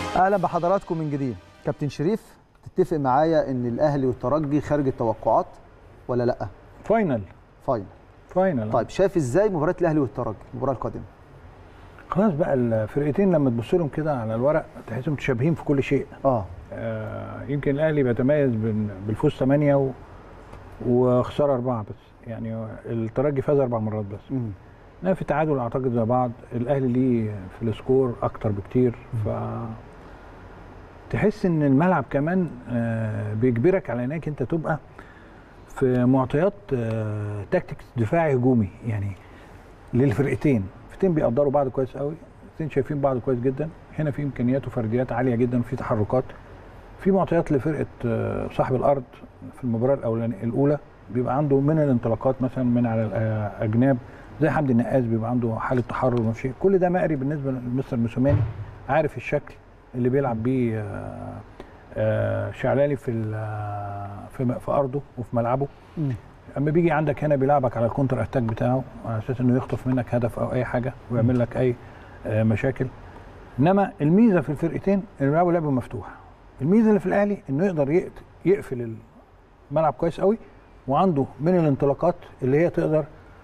اهلا بحضراتكم من جديد كابتن شريف تتفق معايا ان الاهلي والترجي خارج التوقعات ولا لا فاينل فاينل فاينل طيب شايف ازاي مباراه الاهلي والترجي المباراه القادمه خلاص بقى الفرقتين لما تبص لهم كده على الورق تحسهم متشابهين في كل شيء اه آه يمكن الاهلي بيتميز بال- بالفوز 8 و... وخساره اربعه بس يعني الترجي فاز اربع مرات بس مم. انما في تعادل اعتقد زي بعض الاهلي ليه في السكور اكتر بكتير ف تحس ان الملعب كمان آه، بيجبرك على انك انت تبقى في معطيات آه، تاكتكس دفاعي هجومي يعني للفرقتين الفرقتين بيقدروا بعض كويس قوي الاثنين شايفين بعض كويس جدا هنا في امكانيات وفرديات عاليه جدا وفي تحركات في معطيات لفرقه آه، صاحب الارض في المباراه الاولانيه الاولى بيبقى عنده من الانطلاقات مثلا من على الاجناب زي حمدي النقاز بيبقى عنده حاله تحرر وشيء كل ده مقري بالنسبه لمستر موسوماني عارف الشكل اللي بيلعب بيه آه، آه، شعلالي في ال- آه، في م- في ارضه وفي ملعبه مم. اما بيجي عندك هنا بيلعبك على الكونتر اتاك بتاعه على اساس انه يخطف منك هدف او اي حاجه ويعمل لك اي آه، مشاكل انما الميزه في الفرقتين انه بيلعبوا لعب مفتوح الميزه اللي في الاهلي انه يقدر يقت- يقفل الملعب كويس قوي وعنده من الانطلاقات اللي هي تقدر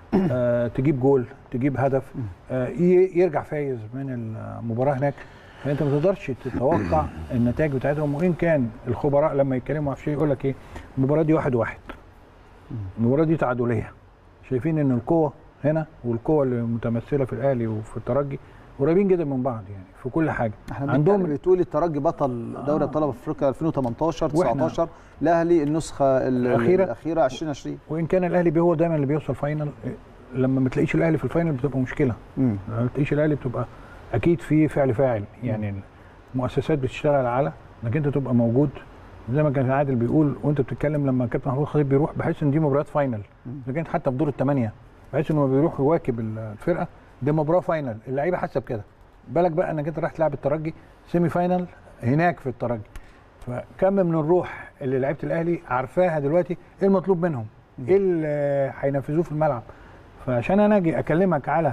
آه، تجيب جول تجيب هدف آه، ي- يرجع فايز من المباراه هناك فانت ما تقدرش تتوقع النتائج بتاعتهم وان كان الخبراء لما يتكلموا في شيء يقول لك ايه المباراه دي واحد واحد المباراه دي تعادليه شايفين ان القوه هنا والقوه اللي متمثله في الاهلي وفي الترجي قريبين جدا من بعض يعني في كل حاجه احنا عندهم عندهم بتقول الترجي بطل دوري آه. ابطال افريقيا 2018 وإحنا- 19 الاهلي النسخه ال- الأخيرة. الاخيره 2020 وان كان الاهلي هو دايما اللي بيوصل فاينل لما ما تلاقيش الاهلي في الفاينل بتبقى مشكله مم. لما ما تلاقيش الاهلي بتبقى اكيد في فعل فاعل يعني المؤسسات بتشتغل على انك انت تبقى موجود زي ما كان عادل بيقول وانت بتتكلم لما كابتن محمود خطيب بيروح بحيث ان دي مباريات فاينل اذا كانت حتى في دور الثمانيه بحيث انه بيروح يواكب الفرقه دي مباراه فاينل اللعيبه حاسه بكده بالك بقى انك انت رايح تلعب الترجي سيمي فاينل هناك في الترجي فكم من الروح اللي لعيبه الاهلي عارفاها دلوقتي ايه المطلوب منهم ايه اللي هينفذوه في الملعب فعشان انا اجي اكلمك على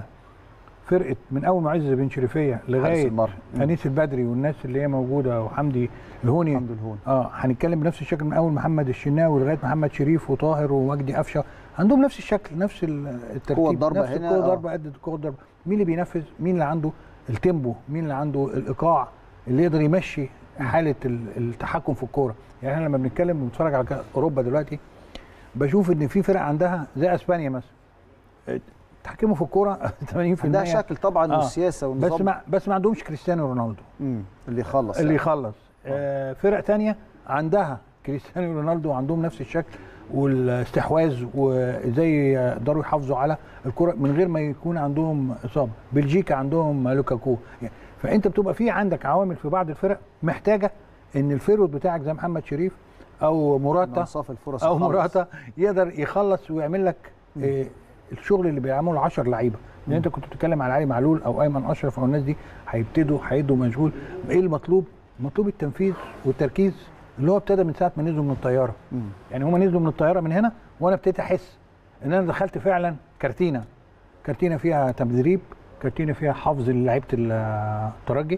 فرقه من اول معز بن شريفيه حارس لغايه المرمى. مم. انيس البدري والناس اللي هي موجوده وحمدي الهوني الحمد لله اه هنتكلم بنفس الشكل من اول محمد الشناوي لغايه محمد شريف وطاهر ومجدي قفشه عندهم نفس الشكل نفس ال- الترتيب قوة ضربة نفس هنا، القوه آه. ضربه قد قوه ضربه مين اللي بينفذ مين اللي عنده التيمبو مين اللي عنده الايقاع اللي يقدر يمشي حاله ال- التحكم في الكوره يعني احنا لما بنتكلم بنتفرج على كأس اوروبا دلوقتي بشوف ان في فرق عندها زي اسبانيا مثلا تحكموا في الكوره 80% عندها شكل طبعا آه. والسياسه والنظام بس ما بس ما عندهمش كريستيانو رونالدو مم. اللي يخلص اللي يعني. يخلص آه فرق تانية عندها كريستيانو رونالدو وعندهم نفس الشكل والاستحواذ وازاي يقدروا يحافظوا على الكرة من غير ما يكون عندهم اصابه بلجيكا عندهم لوكاكو يعني فانت بتبقى في عندك عوامل في بعض الفرق محتاجه ان الفيرود بتاعك زي محمد شريف او موراتا انصاف الفرص او خالص. موراتا يقدر يخلص ويعمل لك آه الشغل اللي بيعمله 10 لعيبه لان انت كنت بتتكلم على علي معلول او ايمن اشرف او الناس دي هيبتدوا هيدوا مشغول ايه المطلوب؟ مطلوب التنفيذ والتركيز اللي هو ابتدى من ساعه ما نزلوا من الطياره مم. يعني هم نزلوا من الطياره من هنا وانا ابتديت احس ان انا دخلت فعلا كارتينا كارتينا فيها تدريب كارتينا فيها حفظ لعيبه الترجي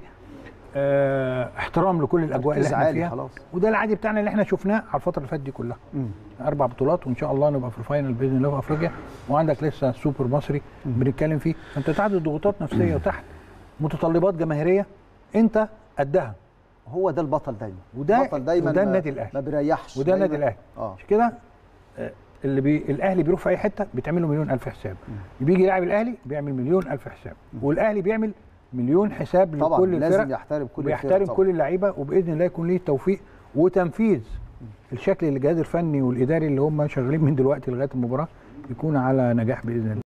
اه احترام لكل الاجواء اللي تركيز احنا عالي فيها خلاص. وده العادي بتاعنا اللي احنا شفناه على الفتره اللي فاتت دي كلها مم. اربع بطولات وان شاء الله نبقى في الفاينل باذن الله في افريقيا وعندك لسه سوبر مصري بنتكلم فيه فانت تحت ضغوطات نفسيه وتحت متطلبات جماهيريه انت قدها هو ده البطل دايما وده- البطل دايما وده ما- النادي الأهلي. ما بيريحش وده النادي دايماً. الاهلي اه عشان كده آه، اللي بي... الاهلي بيروح في اي حته بيتعمل له مليون الف حساب بيجي يلعب الاهلي بيعمل مليون الف حساب والاهلي بيعمل مليون حساب طبعا لكل لازم الفرق يحترم كل ويحترم الفرق طبعاً. كل اللعيبه وباذن الله يكون ليه التوفيق وتنفيذ الشكل اللي الجهاز الفني والاداري اللي هم شغالين من دلوقتي لغايه المباراه يكون على نجاح باذن الله